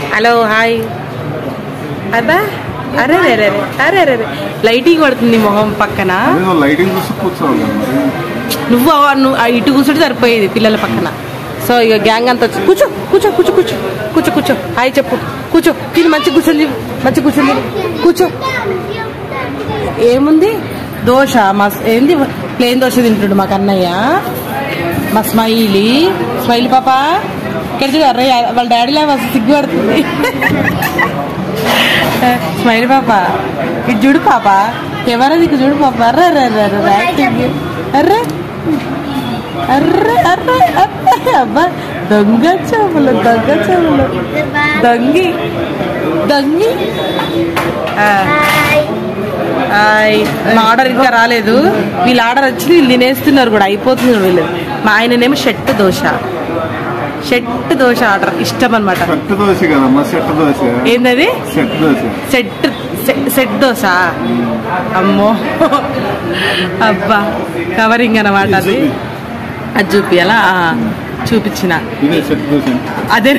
Hello hi అబ్బా అరే రే రే రే. అరే అరే రే. లైటింగ్ పడుతుంది మొహం పక్కన అదే నువ్వు లైటింగ్ చూసి కూర్చోవాలి కదా మరి నువ్వు ఆ- నువ్వు ఆ ఇటు కూర్చుంటే సరిపోయేది పిల్లల పక్కన సో ఇక గ్యాంగ్ అంతా వచ్చి కూర్చో కూర్చో కూర్చో కూర్చో కూర్చో కూర్చో హాయ్ చెప్పు కూర్చో తిని మంచి కూర్చొని మంచి కూర్చొని కూర్చో ఏముంది దోశ మా ఏంది ప్లేన్ దోశ తింటుండు మాకు అన్నయ్య మా స్మైలీ స్మైలీ పాప ఇక్కడ చూడు అర్రే వాళ్ళ డాడీలా మస్తు సిగ్గుపడుతుంది స్మైలీ పాప ఇది చూడు పాప ఎవరది ఇక్కడ చూడు పాప అర్రే అర్రే అర్రే అర్రే యాక్టింగ్ అర్రే అర్రే అర్రే అర్రే అబ్బా దొంగ చేపలు దొంగ చేపలు దొంగి దొంగి ఆ. హాయ్ మా ఆర్డర్ ఇంకా రాలేదు వీళ్ళ ఆర్డర్ వచ్చి వీళ్ళు తినేస్తున్నారు కూడా అయిపోతుంది వీళ్ళు మా ఆయననేమో షెట్ దోశ షెట్ దోశ ఆర్డర్ ఇష్టం అనమాట సెట్ దోశ కదమ్మా సెట్ దోశ ఏందది సెట్ దోశ సెట్ సె- సెట్ దోశ అమ్మో అబ్బా కవరింగ్ అనమాట అది అది చూపియాలా ఆ, చూపించిన ఇదే సెట్ దోశ అదే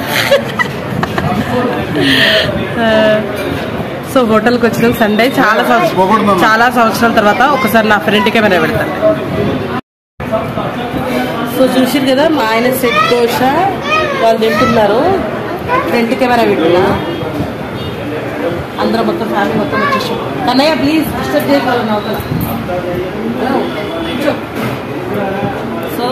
ఆ, సో హోటల్కి వచ్చిన సండే చాలా సంవత్సరం పోకూడదమ్మా. చాలా సంవత్సరాల తర్వాత ఒకసారి నా ఫ్రెండ్ కెమెరా పెడతాను సో చూసిరు కదా మా ఆయన సెట్ దోశ వాళ్ళు తింటున్నారు ఫ్రంట్ కెమెరా పెట్టున్నా అందరం మొత్తం ఫ్యామిలీ మొత్తం వచ్చేసి కన్నయ్య ప్లీజ్ డిస్టర్బ్ చేయగలను అవతల హలో కూర్చో సో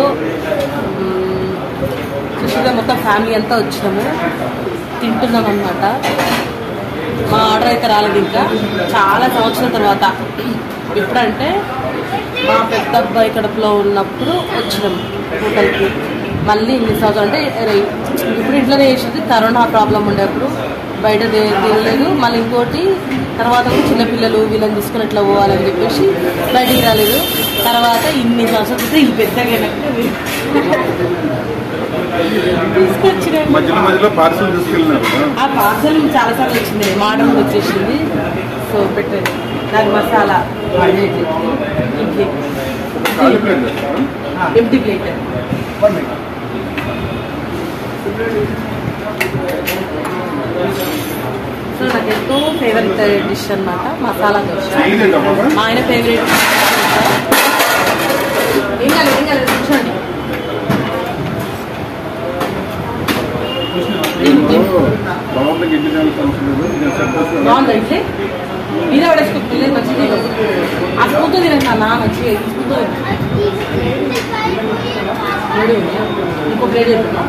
చూసిగా మొత్తం ఫ్యామిలీ అంతా వచ్చినాము తింటున్నాం అనమాట మా ఆర్డర్ అయితే రాలేదు ఇంకా చాలా సంవత్సరాల తర్వాత ఎప్పుడంటే మా పెద్ద అబ్బాయి కడుపులో ఉన్నప్పుడు వచ్చినాం హోటల్కి మళ్ళీ ఇన్ని సంవత్సరాలు అంటే రే- ఇప్పుడు ఇంట్లోనే చేసేది కరోనా ప్రాబ్లం ఉండేప్పుడు బయట తి- తినలేదు మళ్ళీ ఇంకోటి తర్వాత చిన్నపిల్లలు వీళ్ళని తీసుకుని ఎట్లా పోవాలని చెప్పేసి బయటికి రాలేదు తర్వాత ఇన్ని సంవత్సరాలు అయితే ఈ పెద్దగా తీసుకొచ్చినాం మధ్యలో మధ్యలో పార్సల్ తీసుకెళ్ళినారు కదా. ఆ పార్సల్ చాలా సార్లు వచ్చింది మోడల్ వచ్చేసింది సో పెట్టండి దాని మసాలా ఇడ్లీ ఖాళీ ప్లేట్ చేస్తారా? ఎంటీ ప్లేట్ సో నాకు ఎంతో ఫేవరెట్ డిష్ అన్నమాట మసాలా దోశ ఇదేంటమ్మా? మా ఆయన ఫేవరెట్ ఏం కాలేదు ఏం కాలేదు కూర్చోండి ఓ, బాగుంది గిడ్డి దానికి అవసరం లేదు ఇది సెట్ దోశ కదా. బాగుంది అయితే మీద పడేసుకో పిల్లలు మంచిది ఆ స్పూన్తో తినండి నా మంచిగా ఈ స్పూన్తో మూడు ఉన్నాయా? ఇంకో ప్లేట్ చెప్తున్నా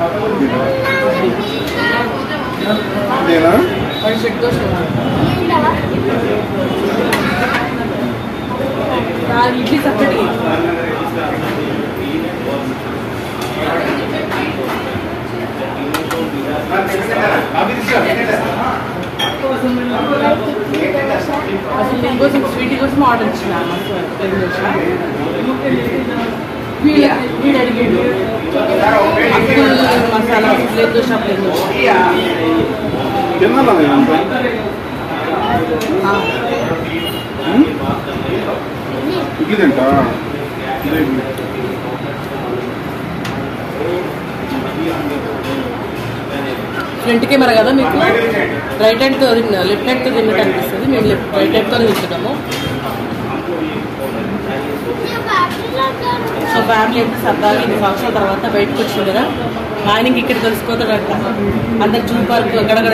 ఇదేనా వాడు షెడ్ దోశ ఇడ్లీ సపరేట్గా అసలు దీనికోసం స్వీట్ కోసం ఆర్డర్ ఇచ్చిన ప్లేన్ దోశ వీడు వీడు అడిగాడు అక్కుల్ మసాలా ప్లేన్ దోశ ప్లేన్ దోశ తిన్నానా ఇదంతా? ఆ. ఉం? ఇడ్లీ తింటా ఇదే ఇడ్లీ. ఫ్రంట్ కెమెరా కదా మీకు రైట్ హ్యాండ్తో తిన్న లెఫ్ట్ హ్యాండ్తో తిన్నట్టు అనిపిస్తుంది మేము లెఫ్ట్ రైట్ హ్యాండ్తో తింటున్నాము సో ఫ్యామిలీ ఎంత సరదాగా ఇన్ని సంవత్సరాల తర్వాత బయటకు వచ్చింది కదా ఆయనకి ఇక్కడ తెలుసుకోతాడంట అందరు జూ పార్క్ గడగడ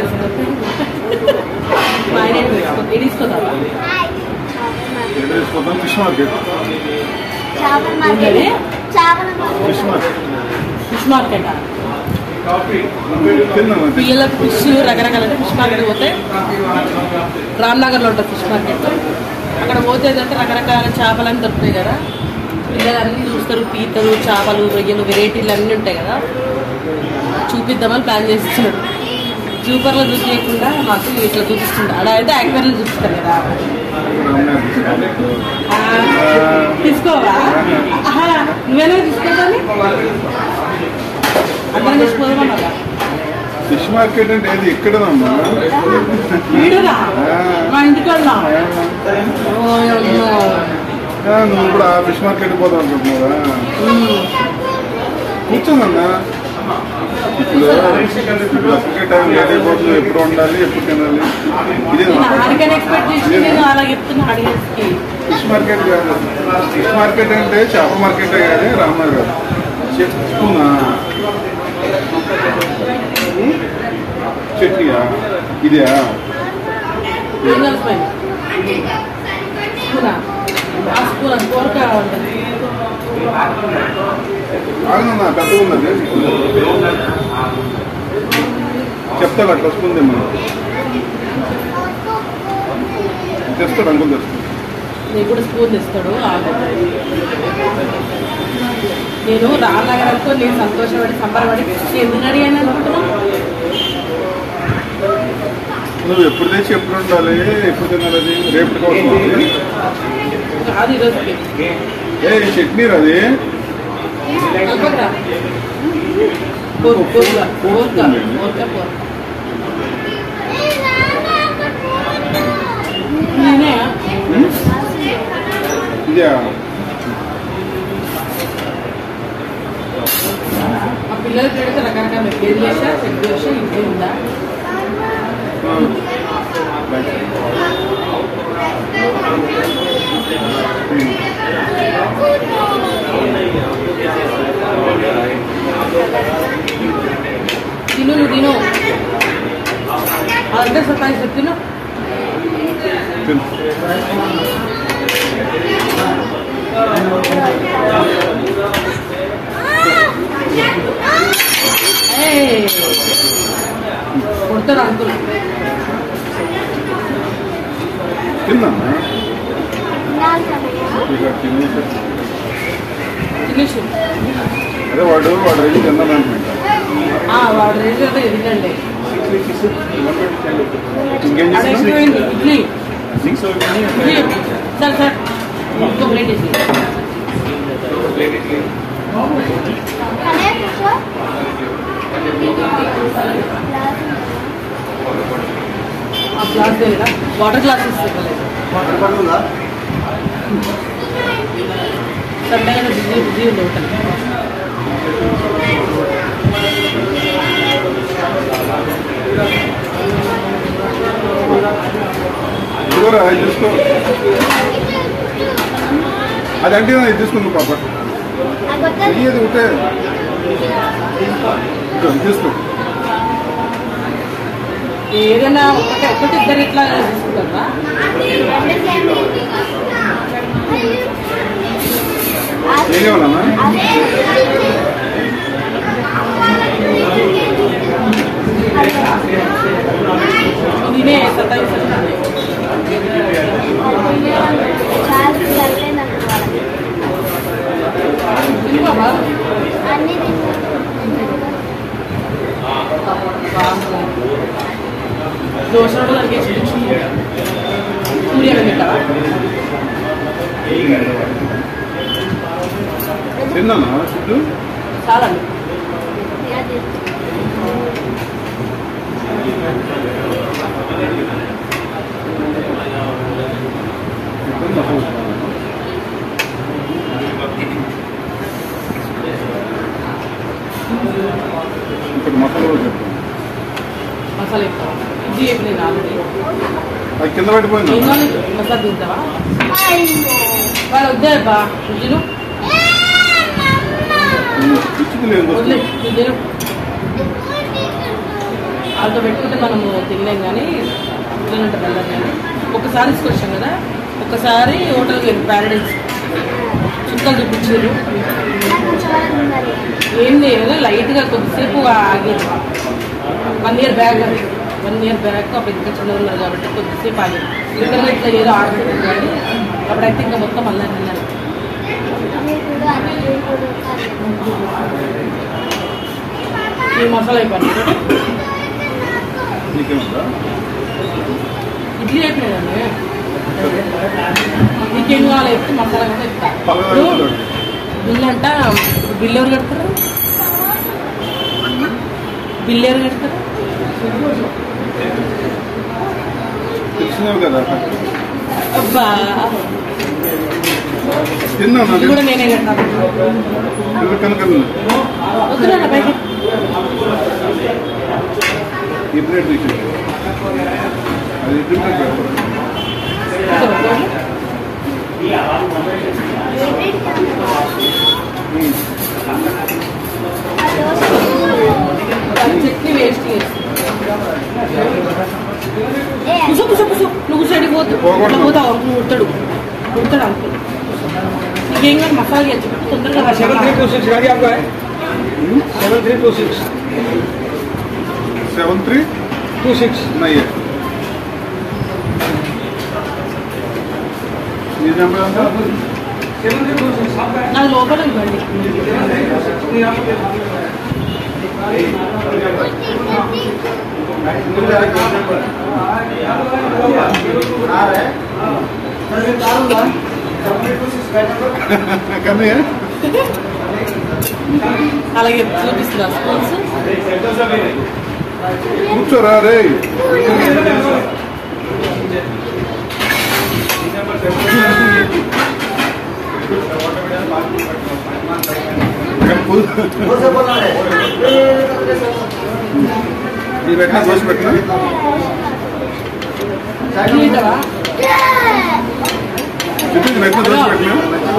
మా ఆయన ఇది తీసుకోతారా ఎక్కడ తీసుకోద్దాం ఫిష్ మార్కెట్ ఏంటది? ఫిష్ మార్కెట్ ఫిష్ మార్కెట్ తిన్నాను పిల్లలకు ఫిష్ రకరకాల ఫిష్ మార్కెట్ పోతే రామ్నగర్లో ఉంటుంది ఫిష్ మార్కెట్ అక్కడ పోతే ఏంటంటే రకరకాల చేపలు దొరుకుతాయి కదా పిల్లలు అన్నీ చూస్తారు పీతలు చేపలు రొయ్యలు వెరైటీలు అన్నీ ఉంటాయి కదా చూపిద్దామని ప్లాన్ చేస్తున్నాడు జూపర్లో చూపించకుండా మాకు ఇట్లా చూపిస్తుంది అలా అయితే యాక్వర్లో చూపిస్తారు కదా ఆ, తీసుకోవా ఆహా, నువ్వేనా తీసుకోవాలి అందరం తీసుకోదామన్నా ఫిష్ మార్కెట్ అంటే ఏది ఎక్కడదమ్మా వీడురా మా ఇంటికి వెళ్దాం ఓయమ్మో. ఆ, నువ్వు కూడా ఆ ఫిష్ మార్కెట్ పోదాం అనుకుంటున్నావా ఉమ్. కూర్చోనన్నా ఇప్పుడు అసలుకే టైం లేట్ అయిపోతుంది ఎప్పుడు వండాలి ఎప్పుడు తినాలి ఇదే నేను ఆడికని ఎక్స్పెక్ట్ చేసి నేను అలా చెప్తున్నా ఆడియన్స్కి ఫిష్ మార్కెట్ కాదు ఫిష్ మార్కెట్ అంటే చేప మార్కెట్ కానీ రామనగర్ గారు చెప్పునా చట్నీయా ఇదే ఏం కలిసిపోయింది స్పూనా ఆ స్పూన్ అది కోరిక ఉంటుంది ఆగనన్నా పెద్దగా ఉన్నది చెప్తాడు అట్లా వస్తుంది మనం తెస్తాడు అంకుల్ తెస్తాడు నీకు కూడా స్పూన్ తెస్తాడు ఆగు. నేను రానగరంతో నేను సంతోషపడి సంబరపడి నేను ఎందుకు అడిగాను అనుకుంటున్నాను నువ్వు ఎప్పుడు తెచ్చి ఎప్పుడు ఉండాలి ఎప్పుడు తినాలి అది రేపటి కోసం అది? కాదు ఈరోజుకి ఏ ఈ చట్నీ అది కలపకరా కోరు కోరుగా కోరుగా కోరుగా కోరు నేనే ఇదే ఆ పిల్లలకి పెడితే రకరకాల ఏం చేసా చెక్ చేసా ఇంకే ఉందా తిను నువ్వు తిను అదంటే సతాయి తిను తిను. ఏయ్. కొడతారు అంకుల్ తిందమ్మా ఇక తినేసి తినేసి అదే వాడు వాడు వెళ్ళి తిన్నానంటున్నాడు ఆ, వాడు రేజ్ అయితే తినండి ఇంకేం అది చేస్తున్నా ఎక్కువైంది ఇడ్లీ ఇడ్లీ సార్ సార్ ఇంకో ప్లేట్ వేసి ఆ గ్లాస్ లేదా వాటర్ గ్లాస్ ఇస్తారు సన్నగా బిజీ బిజీ ఉంది ఒకటి ఇదిగోరా ఇది తీసుకో అది అంటే ఇది తీసుకుంది పాప ఇది ఉంటే ఇదిగో, ఇది తీసుకో ఏదైనా ఒకటి ఒకటి ఇద్దరు ఇట్లా తీసుకుంటారా ఏం కావాలన్నా నేనే సతాయిస్తాను తిను బాబా దోశ కూడా తగ్గేసి పూరి అని పెట్టావా తిన్నానా చుట్టూ చాలండి ఇంకోటి మసాలా కూడా చెప్తాను మసాలా ఎక్కువ ఇది చెప్పిన ఆల్రెడీ అది కింద పడిపోయింది ఏం కావాలి మసాలా తింటావా వాళ్ళు వద్దే బా తిను ఇచ్చింది లేదు వదిలే తిను వాళ్ళతో పెట్టుకుంటే మనము తినలేం కానీ తినంటే వెళ్ళాం కానీ ఒకసారి తీసుకొచ్చాం కదా ఒకసారి హోటల్కి వెళ్ళి ప్యారడైస్ చుక్కలు చూపించారు ఏం లేదు లైట్గా కొద్దిసేపు ఆగేది వన్ ఇయర్ బ్యాక్ అది వన్ ఇయర్ బ్యాక్ అప్పుడు ఇంకా చిన్న ఉన్నారు కాబట్టి కొద్దిసేపు ఆగేది లిటర్గా ఇట్లా ఏదో ఆడుతుంది కానీ అప్పుడైతే ఇంకా మొత్తం అలా తిన్నాను ఈ మసాలా అయిపోయింది నీకేముందా ఇడ్లీ అయిపోయిందండి నీకేం కావాలి చెప్తే మసాలా కూడా చెప్తా పలానా ఇప్పుడు వేసుకోండి. బిల్లు అంట బిల్లు ఎవరు కడతారు బిల్లు ఎవరు కడతారు తెలిసినవి కదా అబ్బా తిన్నాను ఇది కూడా నేనే కట్టాను కనుక వద్దురా బయట ఈ ప్లేట్ తీసేసి అది డిఫరెంట్ పేపర్ చట్నీ వేస్ట్ చేసి కూసో కూసో కూసో నువ్వు సైడ్కి పోతు ఇట్లా పోతావు నువ్వు ఉడతాడు ఉడతాడు అంకుల్ నీకేం కాదు మసాలా చేయొచ్చు తొందరగా सेवन थ्री टू सिक्स गाड़ी आपका है seven three two six seven three two six नहीं है ये नंबर आता सेवन थ्री टू सिक्स आपका है నా లోపల ఇవ్వండి कम है అలాగే చూపిస్తున్నా స్పూన్స్ కూర్చోరా రే ఇది పెట్టిన దోశ పెట్టిన తింటావా ఇది పెట్టిన దోశ పెట్టిన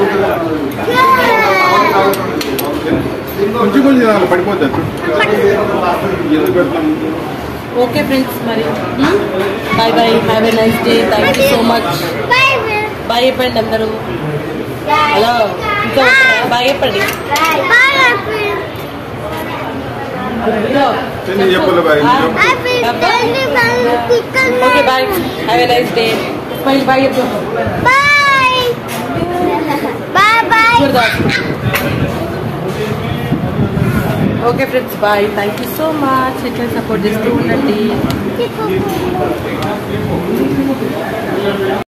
కొంచెం కొంచెం తినాలి పడిపోద్ది ఎందుకు పెడతాను ఓకే ఫ్రెండ్స్ మరి bye bye have a nice day thank you so much bye చెప్పండి అందరూ హలో ఇంకా బాయ్ చెప్పండి నేను చెప్పలే bye okay bye have a nice day bye bye చెప్పు okay friends bye thank you so much ఇట్లా support చేస్తూ ఉండండి Bye.